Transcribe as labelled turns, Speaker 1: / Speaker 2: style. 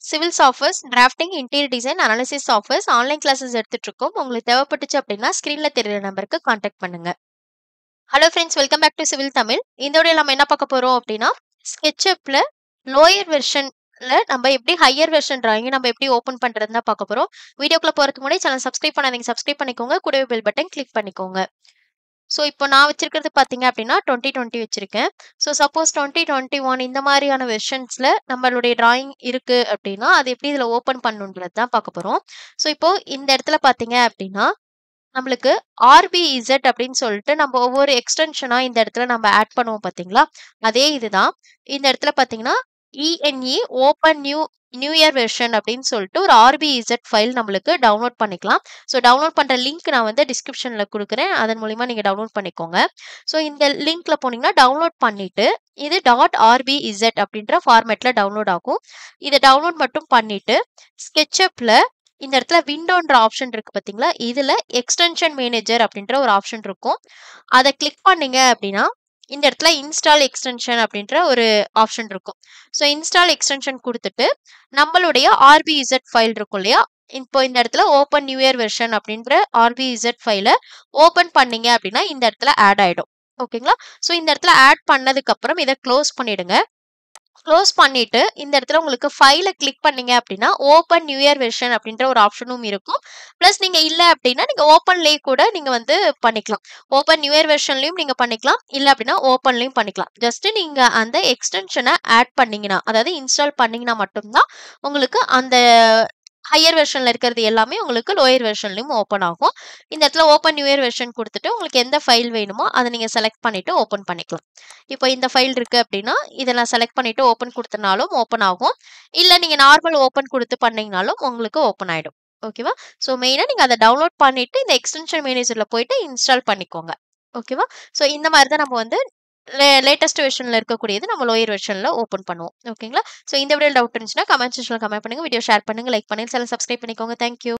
Speaker 1: Civil softwares, drafting, interior design, analysis softwares online classes எடுத்துட்டுருக்கோம். உங்களுக்கு தேவைப்பட்டுச்சு அப்படின்னா, ஸ்க்ரீன்ல தெரியிற நம்பருக்கு கான்டாக்ட் பண்ணுங்க. Hello friends welcome back to civil Tamil. இந்த வீடியோல நம்ம என்ன பார்க்க போறோம் அப்படின்னா, SketchUpல லோயர் வெர்ஷன்ல நம்ம எப்படி ஹையர் வெர்ஷன் டிராயிங்க நம்ம எப்படி ஓப்பன் பண்றதுன்னு தான் பார்க்க போறோம். வீடியோக்குள்ள போறதுக்கு முன்னாடி சேனல் சப்ஸ்கிரைப் பண்ணாதீங்க சப்ஸ்கிரைப் பண்ணிக்கோங்க. கூடவே பெல் பட்டன் கிளிக் பண்ணிக்கோங்க. ஸோ இப்போ நான் வச்சிருக்கிறது பார்த்தீங்க அப்படின்னா 2020 வச்சிருக்கேன். ஸோ சப்போஸ் 2021 இந்த மாதிரியான வெர்ஷன்ஸ்ல நம்மளுடைய டிராயிங் இருக்கு அப்படின்னா, அது எப்படி இதில ஓப்பன் பண்ணணுன்றது தான் பார்க்க போறோம். ஸோ இப்போ இந்த இடத்துல பார்த்தீங்க அப்படின்னா, நம்மளுக்கு ஆர்பிஇசட் அப்படின்னு சொல்லிட்டு நம்ம ஒவ்வொரு எக்ஸ்டென்ஷனா இந்த இடத்துல நம்ம ஆட் பண்ணுவோம் பார்த்தீங்களா? அதே இதுதான். இந்த இடத்துல பார்த்தீங்கன்னா, ENE open new new year version அப்படின்னு சொல்லிட்டு ஒரு ஆர்பிஇசட் ஃபைல் நம்மளுக்கு டவுன்லோட் பண்ணிக்கலாம். ஸோ டவுன்லோட் பண்ற லிங்க் நான் வந்து டிஸ்கிரிப்ஷன்ல குடுக்குறேன். அதன் மூலியமா நீங்க டவுன்லோட் பண்ணிக்கோங்க. ஸோ இந்த லிங்க்ல போனீங்கன்னா, டவுன்லோட் பண்ணிட்டு, இது டாட் ஆர்பிஇசட் அப்படின்ற ஃபார்மேட்ல டவுன்லோட் ஆகும். இத டவுன்லோட் மட்டும் பண்ணிட்டு, SketchUpல இந்த இடத்துல விண்டோன்ற ஆப்ஷன் இருக்கு பார்த்தீங்களா? இதுல எக்ஸ்டென்ஷன் மேனேஜர் அப்படின்ற ஒரு ஆப்ஷன் இருக்கும். அத கிளிக் பண்ணீங்க அப்படின்னா, இந்த இடத்துல இன்ஸ்டால் எக்ஸ்டென்ஷன் அப்படின்ற ஒரு ஆப்ஷன் இருக்கும். ஸோ இன்ஸ்டால் எக்ஸ்டென்ஷன் குடுத்துட்டு, நம்மளுடைய ஆர்பிஇசட் ஃபைல் இருக்கும் இல்லையா? இப்போ இந்த இடத்துல ஓப்பன் நியூ இயர் வெர்ஷன் அப்படின்ற ஆர்பிஇசட் ஃபைல ஓப்பன் பண்ணீங்க அப்படின்னா, இந்த இடத்துல ஆட் ஆயிடும். ஓகேங்களா? ஸோ இந்த இடத்துல ஆட் பண்ணதுக்கப்புறம் இத க்ளோஸ் பண்ணிடுங்க. க்ளோஸ் பண்ணிட்டு, இந்த இடத்துல உங்களுக்கு ஃபைல கிளிக் பண்ணீங்க அப்படின்னா, ஓப்பன் நியூ இயர் வெர்ஷன் அப்படின்ற ஒரு ஆப்ஷனும் இருக்கும். பிளஸ் நீங்க இல்ல அப்படின்னா, நீங்க ஓப்பன்லேயே கூட நீங்க வந்து பண்ணிக்கலாம். ஓப்பன் நியூ இயர் வெர்ஷன்லயும் நீங்க பண்ணிக்கலாம். இல்ல அப்படின்னா ஓப்பன்லயும் பண்ணிக்கலாம். ஜஸ்ட் நீங்க அந்த எக்ஸ்டென்ஷன ஆட் பண்ணீங்கன்னா, அதாவது இன்ஸ்டால் பண்ணீங்கன்னா மட்டும் தான், உங்களுக்கு அந்த ஹையர் வெர்ஷன்ல இருக்கிறது எல்லாமே உங்களுக்கு லோயர் வெர்ஷன்லயும் ஓப்பன் ஆகும். இந்த இடத்துல ஓப்பன் நியூ இயர் வெர்ஷன் குடுத்துட்டு, உங்களுக்கு எந்த ஃபைல் வேணுமோ, அத நீங்க செலக்ட் பண்ணிட்டு ஓப்பன் பண்ணிக்கலாம். இப்போ இந்த ஃபைல் இருக்கு அப்படின்னா, இத நான் செலக்ட் பண்ணிட்டு ஓப்பன் குடுத்தனாலும் ஓப்பன் ஆகும். இல்ல நீங்க நார்மல் ஓப்பன் குடுத்து பண்ணீங்கனாலும் உங்களுக்கு ஓப்பன் ஆயிடும். ஓகேவா? ஸோ மெயினா நீங்க அத டவுன்லோட் பண்ணிட்டு, இந்த எக்ஸ்டென்ஷன் மேனேஜர்ல போயிட்டு இன்ஸ்டால் பண்ணிக்கோங்க. ஓகேவா? ஸோ இந்த மாரி தான் நம்ம வந்து லே லேட்டஸ்ட் வெர்ஷன்ல இருக்கக்கூடியது நம்ம லோயர் வெர்ஷன்ல ஓப்பன் பண்ணுவோம். ஓகேங்களா? ஸோ இந்த வீடியோல டவுட் இருந்துச்சுன்னா, கமெண்ட் செக்ஷன்ல கமெண்ட் பண்ணுங்க. வீடியோ ஷேர் பண்ணுங்க, லைக் பண்ணுங்க, சேனல் சப்ஸ்கிரைப் பண்ணிக்கோங்க. Thank you.